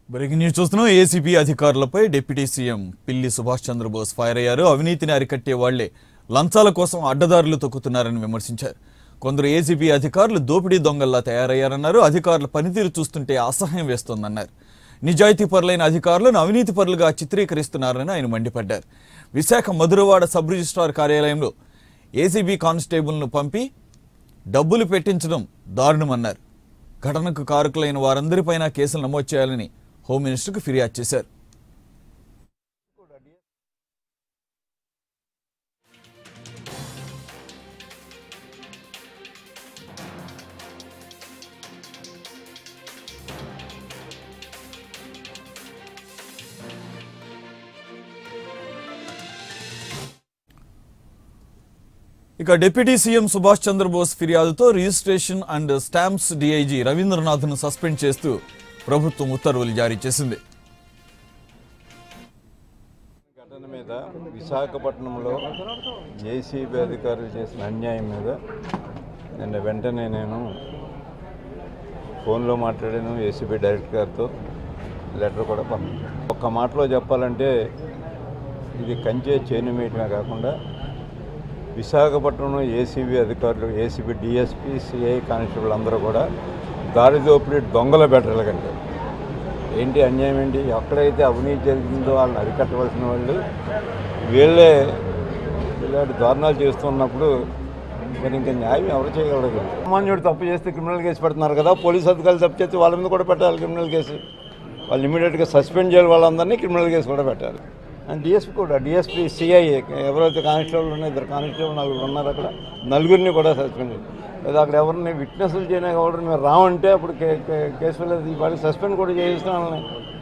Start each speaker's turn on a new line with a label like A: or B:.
A: breaking news చూస్తున్నాం ACB అధికారులపై deputy CM Pilli Subhash Chandrabose fire అయ్యారు అవినీతిని అరికట్టే వాళ్లే లంచాల కోసం అడ్డదారులు తొక్కుతున్నారని విమర్శించారు కొందరు ఏసీబీ అధికారులు దోపిడీ దొంగల్లా తయారయ్యారన్నారు అధికారుల పనితీరు చూస్తుంటే అసహ్యం వేస్తోందన్నారు నిజాయితీ పరులైన అధికారులను అవినీతి పరులుగా చిత్రీకరిస్తున్నారని ఆయన మండిపడ్డారు విశాఖ మధురవాడ సబ్ రిజిస్ట్రార్ కార్యాలయంలో ఏసీబీ కానిస్టేబుల్ను పంపి డబ్బులు పెట్టించడం దారుణమన్నారు ఘటనకు కారకులైన వారందరిపైన కేసులు నమోదు చేయాలని హోమ్ మినిస్టర్కు ఫిర్యాదు చేశారు ఇక డిప్యూటీ సీఎం సుభాష్ చంద్రబోస్ ఫిర్యాదుతో రిజిస్ట్రేషన్ అండ్ స్టాంప్స్ డీఐజీ రవీంద్రనాథ్ను సస్పెండ్ చేస్తూ ప్రభుత్వం ఉత్తర్వులు జారీ చేసింది
B: ఘటన మీద విశాఖపట్నంలో ఏసీబీ అధికారులు చేసిన అన్యాయం మీద నిన్న వెంటనే నేను ఫోన్లో మాట్లాడాను ఏసీబీ డైరెక్టర్ గారితో లెటర్ కూడా పంపించాను ఒక్క మాటలో చెప్పాలంటే ఇది కంచే చేను మీయటమే కాకుండా విశాఖపట్నంలో ఏసీబీ అధికారులు ఏసీబీ డిఎస్పీ సిఐ కానిస్టేబుల్ అందరూ కూడా దారి దోపిడీ దొంగల బెటర్ల కంటే ఏంటి అన్యాయం ఏంటి ఎక్కడైతే అవినీతి జరిగిందో వాళ్ళని అరికట్టవలసిన వాళ్ళు వీళ్ళే ఇలాంటి దారుణాలు చేస్తున్నప్పుడు మరి ఇంకా న్యాయం ఎవరు చేయగలరు సామాన్యుడు తప్పు చేస్తే క్రిమినల్ కేసు పెడుతున్నారు కదా పోలీస్ అధికారులు తప్పు చేస్తే వాళ్ళ మీద కూడా పెట్టాలి క్రిమినల్ కేసు వాళ్ళు ఇమీడియట్గా సస్పెండ్ చేయాలి వాళ్ళందరినీ క్రిమినల్ కేసు కూడా పెట్టాలి అండ్ డిఎస్పీ కూడా డిఎస్పీ సిఐ ఎవరైతే కానిస్టేబుల్ ఉన్నాయో ఇద్దరు కానిస్టేబుల్ నలుగురు ఉన్నారు అక్కడ నలుగురిని కూడా సస్పెండ్ చేయాలి లేదా అక్కడ ఎవరిని విట్నెస్లు చేయడానికి ఎవరు మీరు రావంటే అప్పుడు కే- కే- కేసు వెళ్ళదు వాళ్ళకి సస్పెండ్ కూడా చేయిస్తాం వాళ్ళని